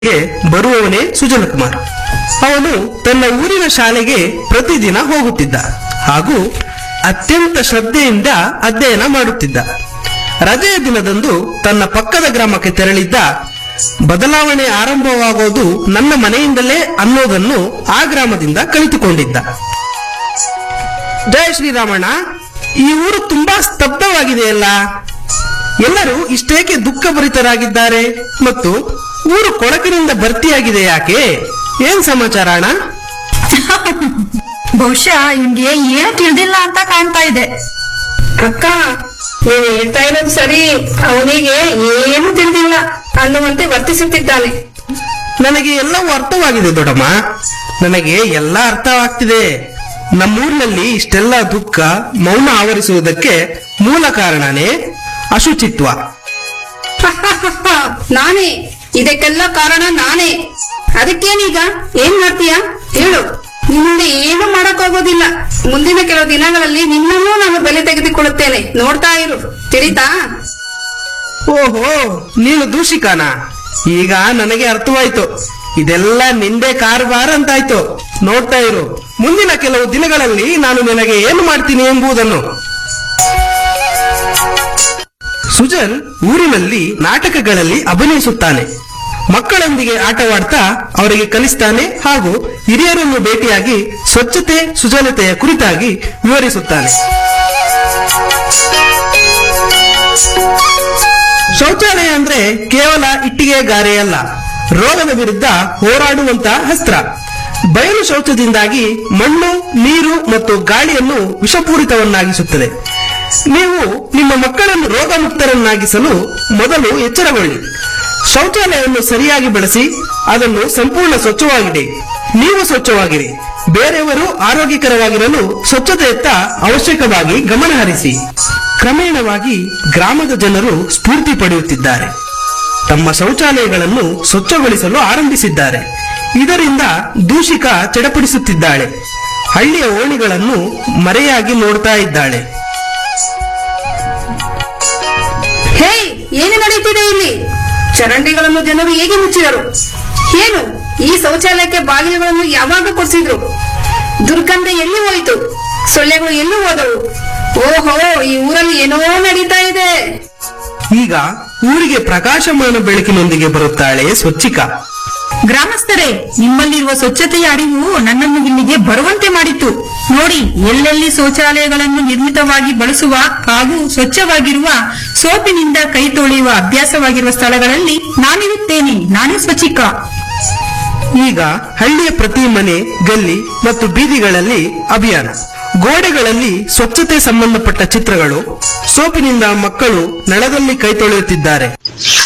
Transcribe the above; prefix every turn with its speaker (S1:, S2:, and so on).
S1: ಗೆ ಬರುವವನೇ ಸುಜನಕುಮಾರ್ ಅವನು ತನ್ನ ಊರಿನ ಶಾಲೆಗೆ ಪ್ರತಿದಿನ ಹೋಗುತ್ತಿದ್ದ ಹಾಗೂ ಅತ್ಯಂತ ಶ್ರದ್ಧೆಯಿಂದ ಅಧ್ಯಯನ ಮಾಡುತ್ತಿದ್ದ ರಜೆಯ ದಿನದಂದು ತನ್ನ ಪಕ್ಕದ ಗ್ರಾಮಕ್ಕೆ ತೆರಳಿದ್ದ ಬದಲಾವಣೆ ಆರಂಭವಾಗೋದು ನನ್ನ ಮನೆಯಿಂದಲೇ ಅನ್ನೋದನ್ನು ಆ ಗ್ರಾಮದಿಂದ ಕಲಿತುಕೊಂಡಿದ್ದ ಜಯ ಶ್ರೀರಾಮಣ್ಣ ಈ ಊರು ತುಂಬಾ ಸ್ತಬ್ಧವಾಗಿದೆಯಲ್ಲ ಎಲ್ಲರೂ ಇಷ್ಟೇಕೆ ದುಃಖಭರಿತರಾಗಿದ್ದಾರೆ ಮತ್ತು ಊರು ಕೊಳಕಿನಿಂದ ಭರ್ತಿಯಾಗಿದೆ ಯಾಕೆ ಏನ್ ಸಮಾಚಾರ ಅಣ್ಣ
S2: ಬಹುಶಃ ಇವ್ನಿಗೆ ಏನು ತಿಳಿದಿಲ್ಲ ಅಂತ ಕಾಣ್ತಾ ಇದೆ
S3: ಅಕ್ಕ ನೀನು ಹೇಳ್ತಾ ಇರೋದು ಸರಿ ಅವನಿಗೆ ಏನು ತಿಳಿದಿಲ್ಲ ಅನ್ನುವಂತೆ ವರ್ತಿಸುತ್ತಿದ್ದಾನೆ
S1: ನನಗೆ ಎಲ್ಲವೂ ಅರ್ಥವಾಗಿದೆ ದೊಡ್ಡಮ್ಮ ನನಗೆ ಎಲ್ಲ ಅರ್ಥವಾಗ್ತಿದೆ ನಮ್ಮೂರಿನಲ್ಲಿ ಇಷ್ಟೆಲ್ಲ ದುಃಖ ಮೌನ ಆವರಿಸುವುದಕ್ಕೆ ಮೂಲ ಕಾರಣನೇ ಅಶುಚಿತ್ವ
S3: ನಾನೇ ಇದಕ್ಕೆಲ್ಲ ಕಾರಣ ನಾನೇ ಅದಕ್ಕೇನೀಗ ಏನ್ ಮಾಡ್ತೀಯಾ ಹೇಳು ನಿನ್ನಿಂದ ಏನು ಮಾಡಕ್ಕಾಗೋದಿಲ್ಲ ಮುಂದಿನ ಕೆಲವು ದಿನಗಳಲ್ಲಿ ನಿನ್ನನ್ನೂ ನಾನು ಬೆಲೆ ತೆಗೆದುಕೊಳ್ಳುತ್ತೇನೆ ನೋಡ್ತಾ ಇರು ತಿಳಿತಾ
S1: ಓಹೋ ನೀನು ದೂಷಿಕಾನ ಈಗ ನನಗೆ ಅರ್ಥವಾಯ್ತು ಇದೆಲ್ಲ ನಿಂದೆ ಕಾರವಾರ ಅಂತಾಯ್ತು ನೋಡ್ತಾ ಇರು ಮುಂದಿನ ಕೆಲವು ದಿನಗಳಲ್ಲಿ ನಾನು ನಿನಗೆ ಏನು ಮಾಡ್ತೀನಿ ಎಂಬುದನ್ನು ಸುಜನ್ ಊರಿನಲ್ಲಿ ನಾಟಕಗಳಲ್ಲಿ ಅಭಿನಯಿಸುತ್ತಾನೆ ಮಕ್ಕಳೊಂದಿಗೆ ಆಟವಾಡ್ತಾ ಅವರಿಗೆ ಕಲಿಸ್ತಾನೆ ಹಾಗೂ ಹಿರಿಯರನ್ನು ಭೇಟಿಯಾಗಿ ಸ್ವಚ್ಛತೆ ಸುಜಲತೆಯ ಕುರಿತಾಗಿ ವಿವರಿಸುತ್ತಾನೆ ಶೌಚಾಲಯ ಅಂದ್ರೆ ಕೇವಲ ಇಟ್ಟಿಗೆ ಗಾರೆಯಲ್ಲ ರೋಗದ ವಿರುದ್ಧ ಹೋರಾಡುವಂತಹ ಅಸ್ತ್ರ ಬಯಲು ಶೌಚದಿಂದಾಗಿ ಮಣ್ಣು ನೀರು ಮತ್ತು ಗಾಳಿಯನ್ನು ವಿಷಪೂರಿತವನ್ನಾಗಿಸುತ್ತದೆ ನೀವು ನಿಮ್ಮ ಮಕ್ಕಳನ್ನು ರೋಗಮುಕ್ತರನ್ನಾಗಿಸಲು ಮೊದಲು ಎಚ್ಚರಗೊಳ್ಳಿ ಶೌಚಾಲಯವನ್ನು ಸರಿಯಾಗಿ ಬಳಸಿ ಅದನ್ನು ಸಂಪೂರ್ಣ ಸ್ವಚ್ಛವಾಗಿಡಿ ನೀವು ಸ್ವಚ್ಛವಾಗಿರಿ ಬೇರೆಯವರು ಆರೋಗ್ಯಕರವಾಗಿರಲು ಸ್ವಚ್ಛತೆಯತ್ತ ಅವಶ್ಯಕವಾಗಿ ಗಮನ ಹರಿಸಿ ಕ್ರಮೇಣವಾಗಿ ಗ್ರಾಮದ ಜನರು ಸ್ಫೂರ್ತಿ ಪಡೆಯುತ್ತಿದ್ದಾರೆ ತಮ್ಮ ಶೌಚಾಲಯಗಳನ್ನು ಸ್ವಚ್ಛಗೊಳಿಸಲು ಆರಂಭಿಸಿದ್ದಾರೆ ಇದರಿಂದ ದೂಷಿಕ ಚಡಪಡಿಸುತ್ತಿದ್ದಾಳೆ ಹಳ್ಳಿಯ ಓಣಿಗಳನ್ನು ಮರೆಯಾಗಿ ನೋಡ್ತಾ ಇದ್ದಾಳೆ
S3: ಹೇ ಏನು ನಡೀತಿದೆ ಇಲ್ಲಿ ಚರಂಡಿಗಳನ್ನು ಜನರು ಹೇಗೆ ಮುಚ್ಚಿದರು ಏನು ಈ ಶೌಚಾಲಯಕ್ಕೆ ಬಾಗಿಲುಗಳನ್ನು ಯಾವಾಗ ಕೊಡಿಸಿದ್ರು ದುರ್ಗಂಧ ಎಲ್ಲಿ ಹೋಯಿತು ಸೊಳ್ಳೆಗಳು ಎಲ್ಲಿ ಹೋದವು ಓಹೋ ಈ ಊರಲ್ಲಿ ಏನೋ ನಡೀತಾ ಇದೆ
S1: ಈಗ ಊರಿಗೆ ಪ್ರಕಾಶಮಾನ ಬೆಳಕಿನೊಂದಿಗೆ ಬರುತ್ತಾಳೆ ಸ್ವಚ್ಛಿಕಾ
S2: ಗ್ರಾಮಸ್ಥರೇ ನಿಮ್ಮಲ್ಲಿರುವ ಸ್ವಚ್ಛತೆಯ ಅರಿವು ನನ್ನನ್ನು ಇಲ್ಲಿಗೆ ಬರುವಂತೆ ಮಾಡಿತು ನೋಡಿ ಎಲ್ಲೆಲ್ಲಿ ಶೌಚಾಲಯಗಳನ್ನು ನಿರ್ಮಿತವಾಗಿ ಬಳಸುವ ಹಾಗೂ ಸ್ವಚ್ಛವಾಗಿರುವ ಸೋಪಿನಿಂದ ಕೈ ತೊಳೆಯುವ ಅಭ್ಯಾಸವಾಗಿರುವ ಸ್ಥಳಗಳಲ್ಲಿ ನಾನಿರುತ್ತೇನೆ ನಾನೇ ಸ್ವಚ್ಛಿಕ
S1: ಈಗ ಹಳ್ಳಿಯ ಪ್ರತಿ ಮನೆ ಗಲ್ಲಿ ಮತ್ತು ಬೀದಿಗಳಲ್ಲಿ ಅಭಿಯಾನ ಗೋಡೆಗಳಲ್ಲಿ ಸ್ವಚ್ಛತೆ ಸಂಬಂಧಪಟ್ಟ ಚಿತ್ರಗಳು ಸೋಪಿನಿಂದ ಮಕ್ಕಳು ನೆಲದಲ್ಲಿ ಕೈ ತೊಳೆಯುತ್ತಿದ್ದಾರೆ